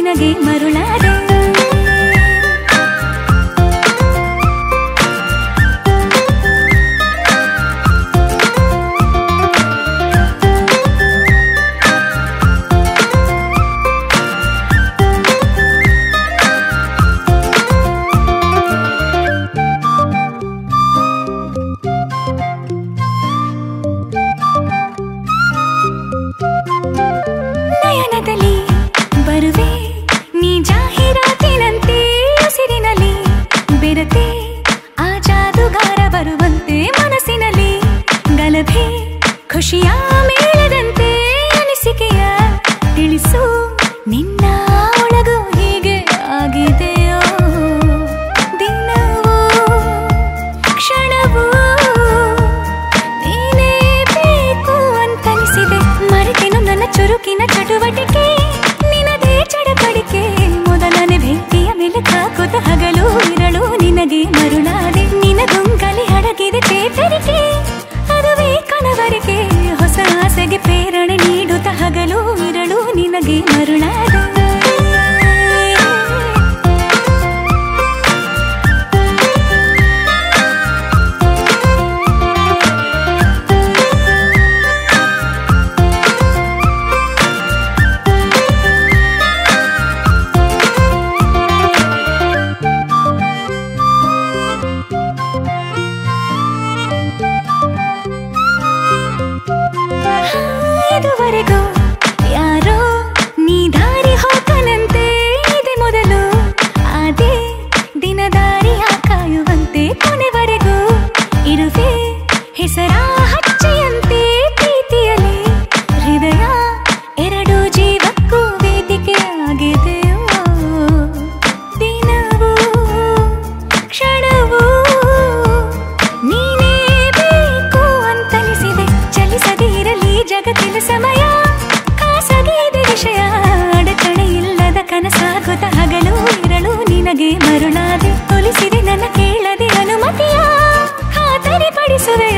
ನಿನಗೆ ಮರುಳಾದೆ ನಯನದಲ್ಲಿ ಬರುವೆ ನೀ ಜಾಹೀರಾತಿನಂತೆ ಉಸಿರಿನಲ್ಲಿ ಬೆರತೆ ಆ ಜಾದುಗಾರ ಬರುವಂತೆ ಮನಸ್ಸಿನಲ್ಲಿ ಗಲಭೆ ಖುಷಿಯ ಮೇಳದಂತೆ ಅನಿಸಿಕೆಯ ತಿಳಿಸು ನಿನ್ನ ಒಳಗು ಹೀಗೆ ಆಗಿದೆಯೋ ದಿನವೂ ಕ್ಷಣವೂ ನೀನೇ ಬೇಕು ಅಂತನಿಸಿದೆ ಮರೆತೆನು ನನ್ನ ಚುರುಕಿನ ಚಟುವಟಿಕೆ ನಿನದೇ ಚಡಪಡಿಕೆ ಮೊದಲನೇ ಭೇಟಿಯ ಮೇಲೆ ಕಾಕುತ ಹಗಲು ಇರಳು ನಿನಗೆ ಮರುಳಾದೆ ನಿನಗುಂಗಲಿ ಅಡಗಿದೆ ಚೇತರಿಕೆ ಅದುವೇ ಕಣವರಿಕೆ ಹೊಸ ಆಸೆಗೆ ಪ್ರೇರಣೆ ನೀಡುತ್ತ ಹಗಲು ಇರಳು ನಿನಗೆ ಮರುಳಾದೆ ಇದುವರೆಗೂ ಯಾರೋ ನೀ ದಾರಿ ಹೋಗನಂತೆ ಇದೆ ಮೊದಲು ಅದೇ ದಿನ ದಾರಿಯ ಕಾಯುವಂತೆ ಕೊನೆವರೆಗೂ ಇರುವೆ ಹೆಸರ ಹಚ್ಚೆಯಂತೆ ಪ್ರೀತಿಯಲ್ಲಿ ಹೃದಯ ಎರಡು ಜೀವಕ್ಕೂ ವೇದಿಕೆ ಆಗಿದೆಯೋ ದಿನವೂ ಕ್ಷಣವೂ ನೀನೇ ಬೇಕು ಅಂತನಿಸಿದೆ ಚಲಿಸದೇ ಇರಲಿ ಜಗತ್ತಿನ ಸಮಯ ಖಾಸಗಿದೆ ವಿಷಯ ಅಡಚಣೆ ಇಲ್ಲದ ಕನಸಾಗುತ್ತ ಹಗಲು ಇರಲು ನಿನಗೆ ಮರುಳಾದೆ ಕೊಲಿಸಿದೆ ನನ್ನ ಕೇಳದೆ ಅನುಮತಿಯ ಖಾತರಿ ಪಡಿಸುವೆ